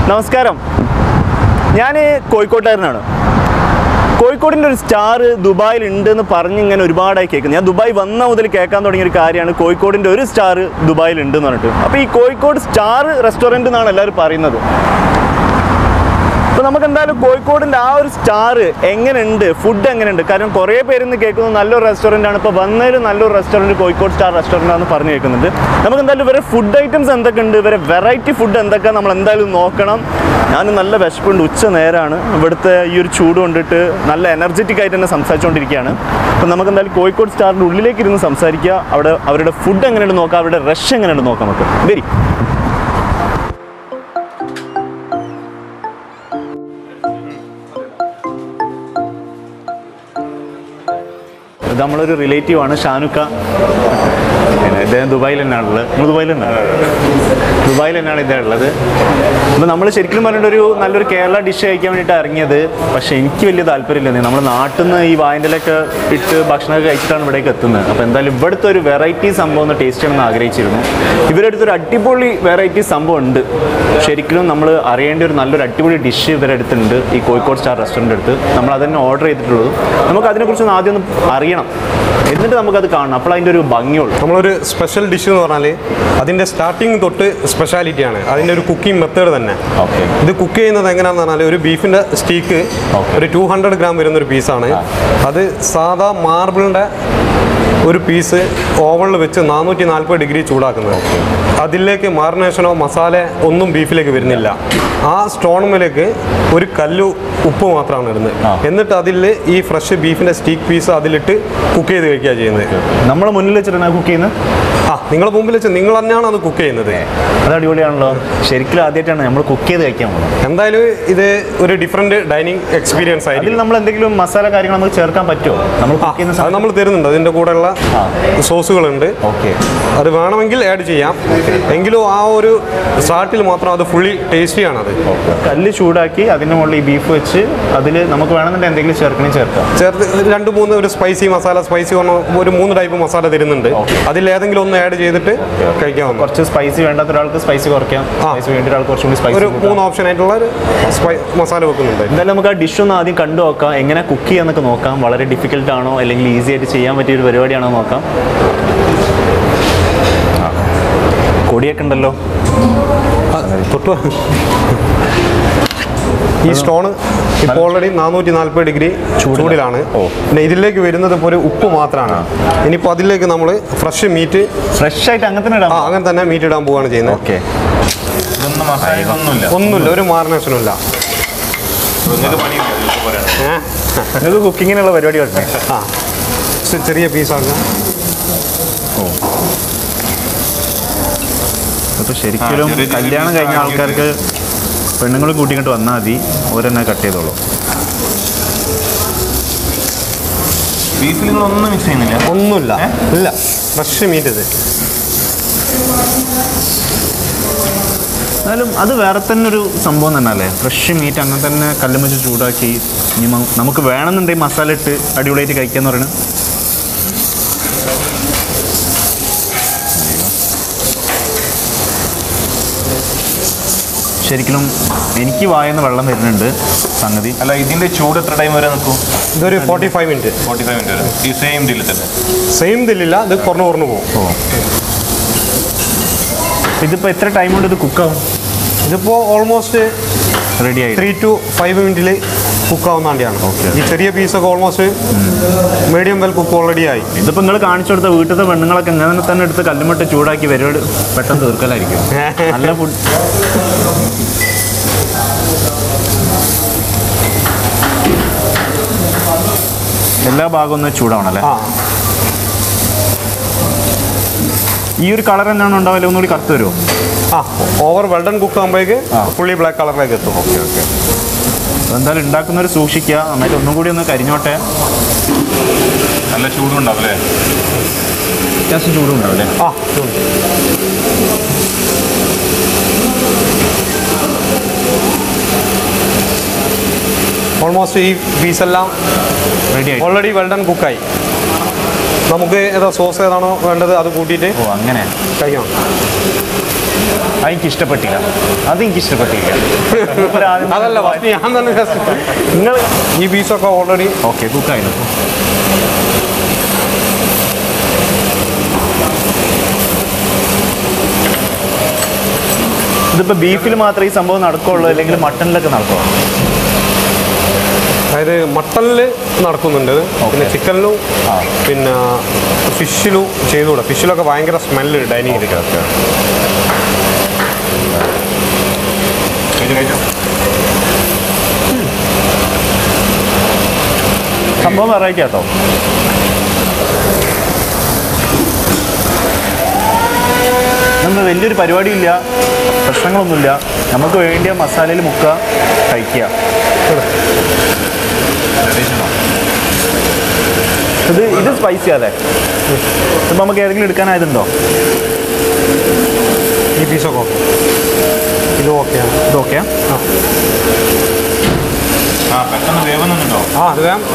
നമസ്കാരം ഞാൻ കോഴിക്കോട്ടുകാരനാണ് കോഴിക്കോടിൻ്റെ ഒരു സ്റ്റാർ ദുബായിൽ ഉണ്ട് എന്ന് പറഞ്ഞ് ഇങ്ങനെ ഒരുപാടായി കേൾക്കുന്നു ഞാൻ ദുബായ് വന്ന മുതൽ കേൾക്കാൻ തുടങ്ങിയ ഒരു കാര്യമാണ് കോഴിക്കോടിൻ്റെ ഒരു സ്റ്റാർ ദുബായിൽ ഉണ്ട് എന്ന് പറഞ്ഞിട്ട് അപ്പോൾ ഈ കോഴിക്കോട് സ്റ്റാർ റെസ്റ്റോറൻറ്റ് എന്നാണ് എല്ലാവരും പറയുന്നത് അപ്പോൾ നമുക്ക് എന്തായാലും കോഴിക്കോടിൻ്റെ ആ ഒരു സ്റ്റാർ എങ്ങനെയുണ്ട് ഫുഡ് എങ്ങനെയുണ്ട് കാരണം കുറേ പേരിന്ന് കേൾക്കുന്നത് നല്ലൊരു റെസ്റ്റോറൻ്റ് ആണ് ഇപ്പോൾ വന്നതിൽ നല്ലൊരു റെസ്റ്റോറൻറ്റ് കോഴിക്കോട് സ്റ്റാർ റെസ്റ്റോറൻ്റ് ആണെന്ന് പറഞ്ഞു കേൾക്കുന്നുണ്ട് നമുക്ക് എന്തായാലും ഇവരെ ഫുഡ് ഐറ്റംസ് എന്തൊക്കെ ഉണ്ട് ഇവരെ വെറൈറ്റി ഫുഡ് എന്തൊക്കെ നമ്മൾ എന്തായാലും നോക്കണം ഞാൻ നല്ല വിശപ്പുണ്ട് ഉച്ച നേരമാണ് ഇവിടുത്തെ ഈ ഒരു ചൂട് കൊണ്ടിട്ട് നല്ല എനർജറ്റിക് ആയിട്ട് തന്നെ സംസാരിച്ചുകൊണ്ടിരിക്കുകയാണ് അപ്പോൾ നമുക്ക് എന്തായാലും കോഴിക്കോട് സ്റ്റാറിൻ്റെ ഉള്ളിലേക്ക് ഇരുന്ന് സംസാരിക്കുക അവിടെ അവരുടെ ഫുഡ് എങ്ങനെയുണ്ട് നോക്കാം അവരുടെ റഷ് എങ്ങനെയുണ്ട് നോക്കാം നമുക്ക് വരി ഇത് നമ്മളൊരു റിലേറ്റീവ് ആണ് ഷാനുക്ക പിന്നെ ഇദ്ദേഹം ദുബായിൽ തന്നെയാണ് ഉള്ളത് നമ്മൾ ദുബായിൽ തന്നെയാണ് ദുബായിൽ തന്നെയാണ് ഇദ്ദേഹം ഉള്ളത് അപ്പോൾ നമ്മൾ ശരിക്കും പറഞ്ഞിട്ട് ഒരു നല്ലൊരു കേരള ഡിഷ് കഴിക്കാൻ വേണ്ടിയിട്ട് ഇറങ്ങിയത് പക്ഷേ എനിക്ക് വലിയ താല്പര്യമില്ല നമ്മൾ നാട്ടിൽ നിന്ന് ഈ വായൻ്റെലൊക്കെ ഇട്ട് ഭക്ഷണമൊക്കെ കഴിച്ചിട്ടാണ് ഇവിടേക്ക് എത്തുന്നത് അപ്പോൾ എന്തായാലും ഇവിടുത്തെ ഒരു വെറൈറ്റി സംഭവം ഒന്ന് ടേസ്റ്റ് ചെയ്യണമെന്ന് ആഗ്രഹിച്ചിരുന്നു ഇവരുടെ അടുത്തൊരു അടിപൊളി വെറൈറ്റി സംഭവം ഉണ്ട് ശരിക്കും നമ്മൾ അറിയേണ്ട ഒരു നല്ലൊരു അടിപൊളി ഡിഷ് ഇവരുടെ അടുത്തുണ്ട് ഈ കോഴിക്കോട് സ്റ്റാർ റെസ്റ്റോറൻറ്റ് അടുത്ത് നമ്മൾ അതന്നെ ഓർഡർ ചെയ്തിട്ടുള്ളൂ നമുക്ക് അതിനെക്കുറിച്ച് ഒന്ന് ആദ്യം ഒന്ന് അറിയണം എന്നിട്ട് നമുക്കത് കാണണം അപ്പോൾ അതിൻ്റെ ഒരു ഭംഗിയുള്ളൂ നമ്മളൊരു സ്പെഷ്യൽ ഡിഷ് എന്ന് പറഞ്ഞാൽ അതിൻ്റെ സ്റ്റാർട്ടിങ് തൊട്ട് സ്പെഷ്യാലിറ്റിയാണ് അതിൻ്റെ ഒരു കുക്കിംഗ് മെത്തേഡ് തന്നെ ഓക്കെ ഇത് കുക്ക് ചെയ്യുന്നത് എങ്ങനെയാണെന്ന് പറഞ്ഞാൽ ഒരു ബീഫിൻ്റെ സ്റ്റീക്ക് Okay. ഒരു ടു ഹൺഡ്രഡ് ഗ്രാം വരുന്ന ഒരു പീസാണ് അത് സാധാ മാർബിളിൻ്റെ ഒരു പീസ് ഓവണിൽ വെച്ച് നാനൂറ്റി നാൽപ്പത് ഡിഗ്രി ചൂടാക്കുന്നത് അതിലേക്ക് മാറിനേഷനോ മസാല ഒന്നും ബീഫിലേക്ക് വരുന്നില്ല ആ സ്റ്റോണുമിലേക്ക് ഒരു കല്ലു ഉപ്പ് മാത്രമാണ് ഇടുന്നത് ആ. എന്നിട്ട് അതിൽ ഈ ഫ്രഷ് ബീഫിൻ്റെ സ്റ്റീക്ക് പീസ് അതിലിട്ട് കുക്ക് ചെയ്ത് കഴിക്കുക ചെയ്യുന്നത് നമ്മൾ മുന്നിൽ വെച്ചിട്ടാണ് കുക്ക് ചെയ്യുന്നത് ആ നിങ്ങളെ മുമ്പിൽ വെച്ച് നിങ്ങൾ തന്നെയാണ് അത് കുക്ക് ചെയ്യുന്നത് അത് അടിപൊളിയാണല്ലോ ശരിക്കും ആദ്യമായിട്ടാണ് നമ്മൾ കുക്ക് ചെയ്ത് കഴിക്കാൻ പോകുന്നത് എന്തായാലും ഇത് ഒരു ഡിഫറെൻറ്റ് ഡൈനിങ് എക്സ്പീരിയൻസ് അതിൽ ആയിരിക്കും നമ്മൾ എന്തെങ്കിലും മസാല കാര്യങ്ങൾ നമുക്ക് ചേർക്കാൻ പറ്റുമോ നമ്മൾ കുക്ക് ചെയ്യുന്ന അത് സമയത്ത് നമ്മൾ തരുന്നുണ്ട് അതിൻ്റെ കൂടെയുള്ള ആ. സോസുകളുണ്ട് ഓക്കെ അത് വേണമെങ്കിൽ ആഡ് ചെയ്യാം എങ്കിലും ആ ഒരു സ്റ്റാർട്ടിൽ മാത്രം അത് ഫുള്ളി ടേസ്റ്റിയാണ് അത് കല്ല് ചൂടാക്കി അതിൻ്റെ മുകളിൽ ഈ ബീഫ് വെച്ച് അതിൽ നമുക്ക് വേണമെന്നുണ്ടെങ്കിൽ എന്തെങ്കിലും ചേർക്കണേ ചേർക്കാം ചേർത്ത് രണ്ട് മൂന്ന് ഒരു സ്പൈസി മസാല സ്പൈസി ഒരു മൂന്ന് ടൈപ്പ് മസാല തരുന്നുണ്ട് അതിൽ ഏതെങ്കിലും ഒന്ന് ആഡ് ചെയ്തിട്ട് കഴിക്കാവുന്ന കുറച്ച് സ്പൈസി വേണ്ടാത്ത ഒരാൾക്ക് സ്പൈസി കുറയ്ക്കാം ആ. സ്പൈസി വേണ്ട ഒരാൾക്ക് കുറച്ചും കൂടി ഒരു സ്പൈസി മൂന്ന് ഓപ്ഷൻ ആയിട്ടുള്ള ഒരു സ്പൈ മസാല വെക്കുന്നുണ്ട് എന്തായാലും നമുക്ക് ആ ഡിഷ് ഒന്ന് ആദ്യം കണ്ടു നോക്കാം എങ്ങനെ കുക്ക് ചെയ്യാന്നൊക്കെ നോക്കാം വളരെ ഡിഫിക്കൽട്ട് ആണോ അല്ലെങ്കിൽ ഈസി ആയിട്ട് ചെയ്യാൻ പറ്റിയ ഒരു പരിപാടിയാണോ എന്ന് നോക്കാം ആ. കൊടിയൊക്കെ ഉണ്ടല്ലോ തൊട്ട് വാ. ഈ സ്റ്റോൺ ഇപ്പോൾ ഓൾറെഡി നാനൂറ്റി നാൽപ്പത് ഡിഗ്രി ചൂടിലാണ് ഓ. പിന്നെ ഇതിലേക്ക് വരുന്നത് ഇപ്പോൾ ഒരു ഉപ്പ് മാത്രമാണ് ഇനിയിപ്പോൾ അതിലേക്ക് നമ്മൾ ഫ്രഷ് മീറ്റ് ഫ്രഷ് ആയിട്ട് അങ്ങനെ തന്നെ ഇടാം ആ അങ്ങനെ തന്നെ മീറ്റ് ഇടാൻ പോവുകയാണ് ചെയ്യുന്നത് ഓക്കെ ഇതൊന്നും മസാല ഇതൊന്നുമില്ല ഒന്നുമില്ല ഒരു മാറിനേഷനും ഇല്ല നിങ്ങൾക്ക് പണിയില്ല ഇത് പോലെയാണ് ഏ? നിങ്ങൾക്ക് കുക്കിങ്ങിനുള്ള പരിപാടി വരട്ടെ ആ ചെ- ചെറിയ പീസാക്കാം അപ്പോൾ ശരിക്കും ചെറിയ ചെറിയ കല്യാണം piece കഴിഞ്ഞ ആക്കി ആൾക്കാർക്ക് പെണ്ണുങ്ങൾ കൂട്ടിക്കിട്ട് വന്നാൽ മതി ഓരെന്നെ കട്ട് ചെയ്തോളൂ ബീഫിൽ നിങ്ങൾ ഒന്നും മിക്സ് ചെയ്യുന്നില്ല ഒന്നുമില്ല ഇല്ല ഫ്രഷ് മീറ്റ് ഇത് എന്നാലും അത് വേറെ തന്നെ ഒരു സംഭവം തന്നെ അല്ലേ ഫ്രഷ് മീറ്റ് അങ്ങനെ തന്നെ കല്ലും വെച്ച് ചൂടാക്കി ഇനി മ- നമുക്ക് വേണമെന്നുണ്ടെങ്കിൽ മസാല ഇട്ട് അടിപൊളിയായിട്ട് കഴിക്കാന്ന് പറയുന്നത് ശരിക്കും എനിക്ക് വായന്ന് വെള്ളം വരുന്നുണ്ട് സംഗതി അല്ല ഇതിന്റെ ചൂട് എത്ര ടൈം വരെ നിൽക്കും ഇതൊരു forty five minute forty five minute വരെ ഈ സെയിം ഇതിൽ തന്നെ സെയിം ഇതിലില്ല ഇത് കുറഞ്ഞു കുറഞ്ഞു പോകും ഓ ഇതിപ്പോൾ എത്ര ടൈം കൊണ്ട് ഇത് കുക്കാവും ഇതിപ്പോൾ ഓൾമോസ്റ്റ് റെഡി ആയി ത്രീ ടു ഫൈവ് മിനിറ്റിൽ കുക്കാവുന്ന വണ്ടിയാണ് Okay. ഈ ചെറിയ പീസൊക്കെ almost medium well cook already ആയി ഇതിപ്പോൾ നിങ്ങൾ കാണിച്ചു കൊടുത്ത വീട്ടിലത്തെ പെണ്ണുങ്ങളൊക്കെ ഇങ്ങനെ തന്നെ എടുത്ത് കല്ലുമട്ട് ചൂടാക്കി വരുവാട് പെട്ടെന്ന് തീർക്കലായിരിക്കും നല്ല ഫുഡ് എല്ലാ ഭാഗവും ഒന്ന് ചൂടാവണല്ലേ ആ ഈ ഒരു കളർ എന്താണ് ഉണ്ടാവില്ല ഒന്നുകൂടി കറുത്ത് വരുമോ ആ ഓവർ വെൽഡൺ കുക്ക് ആകുമ്പോഴേക്ക് ആ. ഫുള്ളി ബ്ലാക്ക് കളറിലേക്ക് എത്തും ഓക്കെ ഓക്കെ എന്തായാലും ഉണ്ടാക്കുന്നവർ സൂക്ഷിക്കുക നന്നായിട്ട് ഒന്നും കൂടി ഒന്ന് കരിഞ്ഞോട്ടെ നല്ല ചൂടും ഉണ്ടാവും അല്ലേ അത്യാവശ്യം ചൂടും ഉണ്ടാവും അല്ലേ ആ ഓൾമോസ്റ്റ് ഈ പീസെല്ലാം റെഡി ആയി ഓൾറെഡി വെൽഡൺ കുക്കായി നമുക്ക് ഏതാ സോസ് ഏതാണോ വേണ്ടത് അത് കൂട്ടിയിട്ട് ഓ അങ്ങനെ കഴിക്കണം അതെനിക്ക് ഇഷ്ടപ്പെട്ടില്ല അതെനിക്ക് ഇഷ്ടപ്പെട്ടില്ല മൂപ്പര് ആദ്യം അതല്ല ഫസ്റ്റ് ഞാൻ തന്നെ നിങ്ങൾ ഈ പീസൊക്കെ ഓൾറെഡി ഓക്കെ കുക്കായിരുന്നു ഇതിപ്പോൾ ബീഫിൽ മാത്രമേ ഈ സംഭവം നടക്കുള്ളൂ അല്ലെങ്കിൽ മട്ടണിലൊക്കെ നടക്കുമോ അതായത് മട്ടണിൽ നടക്കുന്നുണ്ട് ഇത്. പിന്നെ ചിക്കനിലും ആ. പിന്നെ ഫിഷിലും ചെയ്തുകൂടാ ഫിഷിലൊക്കെ ഭയങ്കര സ്മെല്ല് ഡൈനിങ് ഇരിക്കുക കഴിച്ചു കഴിച്ചു സംഭവം വെറൈറ്റി കേട്ടോ നമുക്ക് വലിയൊരു പരിപാടിയില്ല പ്രശ്നങ്ങളൊന്നുമില്ല നമുക്ക് വേണ്ടിയ മസാലയിൽ മുക്കുക കഴിക്കുക ഇത് ഇത് സ്പൈസി അല്ലേ ഇപ്പം നമുക്ക് ഏതെങ്കിലും എടുക്കാനായതുണ്ടോ ഈ പീസൊക്കെ ഓക്കെ ഇത് ഓക്കെയാണ് ഇത് ഓക്കെ ആ ആ പെട്ടെന്ന് വേവുന്നുണ്ടോ ആ അത് വേം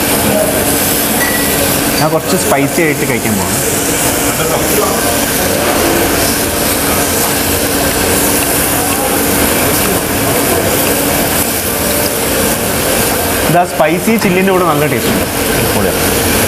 ഞാൻ കുറച്ച് സ്പൈസി ആയിട്ട് കഴിക്കാൻ പോകുന്നു ഇതാ സ്പൈസി ചില്ലിൻ്റെ കൂടെ നല്ല ടേസ്റ്റ് ഉണ്ട് പൊളിയാണ്.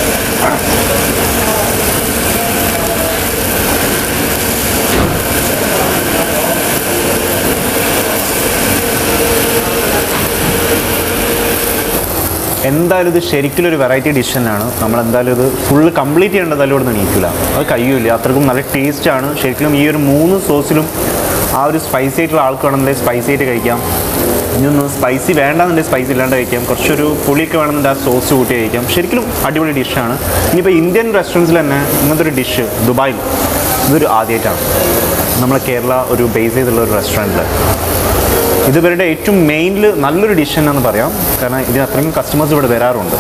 എന്തായാലും ഇത് ശരിക്കും ഒരു വെറൈറ്റി ഡിഷ് തന്നെയാണ് നമ്മൾ എന്തായാലും ഇത് ഫുള്ള് കംപ്ലീറ്റ് ചെയ്യേണ്ടതായാലും ഇവിടെ നിന്ന് നീക്കില്ല അത് കഴിയൂല അത്രക്കും നല്ല ടേസ്റ്റാണ് ശരിക്കും ഈ ഒരു മൂന്ന് സോസിലും ആ ഒരു സ്പൈസി ആയിട്ടുള്ള ആൾക്ക് വേണമെന്നുണ്ടെങ്കിൽ സ്പൈസി ആയിട്ട് കഴിക്കാം ഇനിയൊന്ന് സ്പൈസി വേണ്ടെന്നുണ്ടെങ്കിൽ സ്പൈസി ഇല്ലാണ്ട് കഴിക്കാം കുറച്ചൊരു പുളിയൊക്കെ വേണമെന്നുണ്ടെങ്കിൽ ആ സോസ് കൂട്ടി കഴിക്കാം ശരിക്കും അടിപൊളി ഡിഷാണ് ഇനിയിപ്പോൾ ഇന്ത്യൻ റെസ്റ്റോറൻറ്റ്സിൽ തന്നെ ഇങ്ങനത്തെ ഒരു ഡിഷ് ദുബായിൽ ഇതൊരു ആദ്യമായിട്ടാണ് നമ്മളെ കേരള ഒരു ബേസ് ചെയ്തുള്ള ഒരു റെസ്റ്റോറൻറ്റിൽ ഇത് ഇവരുടെ ഏറ്റവും മെയിനിൽ നല്ലൊരു ഡിഷ് എന്ന് പറയാം കാരണം ഇതിന് അത്രയും കസ്റ്റമേഴ്സ് ഇവിടെ വരാറുണ്ട്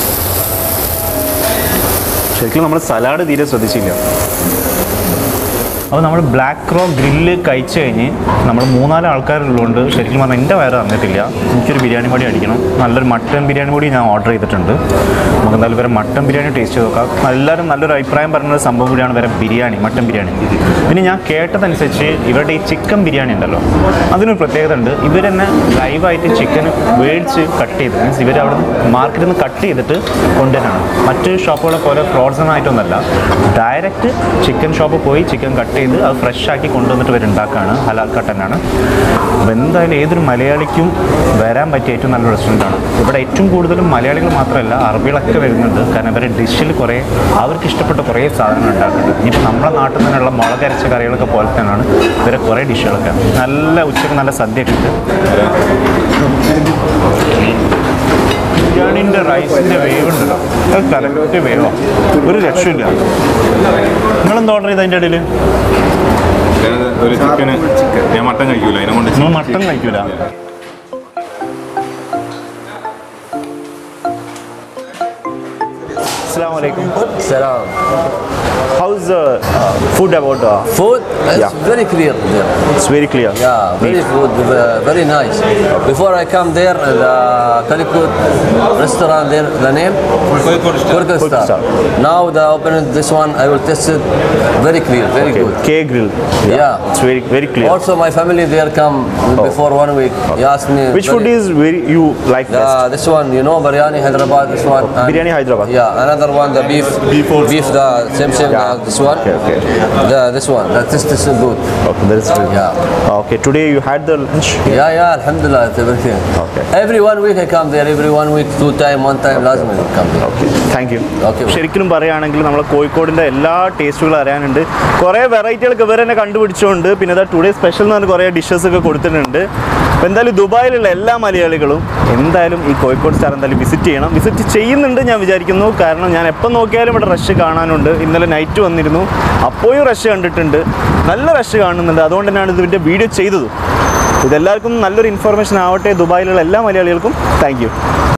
ശരിക്കും നമ്മൾ സലാഡ് തീരെ ശ്രദ്ധിച്ചില്ല അപ്പോൾ നമ്മൾ ബ്ലാക്ക് റോ ഗ്രില്ല് കഴിച്ച് കഴിഞ്ഞ് നമ്മൾ മൂന്നാല് ആൾക്കാരുള്ളതുകൊണ്ട് ശരിക്കും പറഞ്ഞാൽ എൻ്റെ വയറ് തന്നിട്ടില്ല എനിക്കൊരു ബിരിയാണി പൊടി അടിക്കണം നല്ലൊരു മട്ടൻ ബിരിയാണി പൊടി ഞാൻ ഓർഡർ ചെയ്തിട്ടുണ്ട് നമുക്ക് എന്തായാലും വരെ മട്ടൻ ബിരിയാണി ടേസ്റ്റ് ചെയ്ത് നോക്കാം എല്ലാവരും നല്ലൊരു അഭിപ്രായം പറഞ്ഞ ഒരു സംഭവം കൂടിയാണ് വരെ ബിരിയാണി മട്ടൻ ബിരിയാണി പിന്നെ ഞാൻ കേട്ടതനുസരിച്ച് ഇവരുടെ ഈ ചിക്കൻ ബിരിയാണി ഉണ്ടല്ലോ അതിനൊരു പ്രത്യേകത ഉണ്ട് ഇവർ തന്നെ ലൈവായിട്ട് ചിക്കൻ മേടിച്ച് കട്ട് ചെയ്ത് മീൻസ് ഇവർ അവിടെ നിന്ന് മാർക്കറ്റിൽ നിന്ന് കട്ട് ചെയ്തിട്ട് കൊണ്ടുവരാണ് മറ്റ് ഷോപ്പുകളെ പോലെ ഫ്രോസൺ ആയിട്ടൊന്നല്ല ഡയറക്റ്റ് ചിക്കൻ ഷോപ്പിൽ പോയി ചിക്കൻ കട്ട് ചെയ്ത് അത് ഫ്രഷ് ആക്കി കൊണ്ടുവന്നിട്ട് ഇവർ ഉണ്ടാക്കുകയാണ് ഹലാൽ കട്ടനാണ് അപ്പോൾ എന്തായാലും ഏതൊരു മലയാളിക്കും വരാൻ പറ്റിയ ഏറ്റവും നല്ല റെസ്റ്റോറൻ്റ് ആണ് ഇവിടെ ഏറ്റവും കൂടുതലും മലയാളികൾ മാത്രമല്ല അറബികളൊക്കെ വരുന്നുണ്ട് കാരണം ഇവരുടെ ഡിഷിൽ കുറേ അവർക്ക് ഇഷ്ടപ്പെട്ട കുറേ സാധനങ്ങൾ ഉണ്ടാക്കുന്നുണ്ട് ഇനിയിപ്പോൾ നമ്മുടെ നാട്ടിൽ നിന്നുള്ള മുളകരച്ച കറികളൊക്കെ പോലെ തന്നെയാണ് ഇവരെ കുറേ ഡിഷുകളൊക്കെ നല്ല ഉച്ചയ്ക്ക് നല്ല സദ്യ ഉണ്ട് ബിരിയാണിൻ്റെ റൈസിൻ്റെ വേവ് ഉണ്ടല്ലോ അത് കറക്റ്റ് വേവാണ് ഒരു രക്ഷയില്ല നിങ്ങളെന്താ ഓർഡർ ചെയ്ത് അതിൻ്റെ ഇടയിൽ ഒരു ചിക്കന് ഞാൻ മട്ടൻ കഴിക്കൂല അതിനെ കൊണ്ട് നിങ്ങൾ മട്ടൺ കഴിക്കൂല അസ്സാം വലൈക്കും Salam. How's food about Food is Yeah. very clear there. It's very clear Yeah, very food, uh, very nice. Before I come there, the Calicut restaurant there, the name? Kurkistan. Kurkistan. Now the opening this one, I will test it. Very clear, very good. കെ grill Yeah. It's very very clear Also, my family there come before one week. He asked me. Which food very- is very you like The, this one, you know, biryani Hyderabad. This one. and- Biryani Hyderabad. Yeah, another one, the beef. Beef also. Beef, the same same. Yeah. Uh, this one. Okay, okay. The this one. The taste is good. Okay, that is good. Yeah. Okay, today you had the lunch. Yeah, yeah, Alhamdulillah, it's everything. Okay. Every one week I come there. Every one week, two time, one time, last minute come there. Okay thank you Okay. ശരിക്കും പറയുകയാണെങ്കിൽ നമ്മളെ കോഴിക്കോടിൻ്റെ എല്ലാ ടേസ്റ്റുകളും അറിയാനുണ്ട് കുറേ വെറൈറ്റികളൊക്കെ ഇവർ തന്നെ കണ്ടുപിടിച്ചുകൊണ്ട് പിന്നെ ഇതാ ടുഡേ സ്പെഷ്യൽ എന്ന് പറഞ്ഞ കുറേ ഡിഷസ് ഒക്കെ കൊടുത്തിട്ടുണ്ട് അപ്പോൾ എന്തായാലും ദുബായിലുള്ള എല്ലാ മലയാളികളും എന്തായാലും ഈ കോഴിക്കോട് സ്റ്റാർ എന്തായാലും വിസിറ്റ് ചെയ്യണം വിസിറ്റ് ചെയ്യുന്നുണ്ട് ഞാൻ വിചാരിക്കുന്നു കാരണം ഞാൻ എപ്പോൾ നോക്കിയാലും ഇവിടെ റഷ് കാണാനുണ്ട് ഇന്നലെ നൈറ്റ് വന്നിരുന്നു അപ്പോഴും റഷ് കണ്ടിട്ടുണ്ട് നല്ല റഷ് കാണുന്നുണ്ട് അതുകൊണ്ട് തന്നെയാണ് ഇതിൻ്റെ വീഡിയോ ചെയ്തത് ഇതെല്ലാവർക്കും നല്ലൊരു ഇൻഫർമേഷൻ ആവട്ടെ ദുബായിലുള്ള എല്ലാ മലയാളികൾക്കും താങ്ക്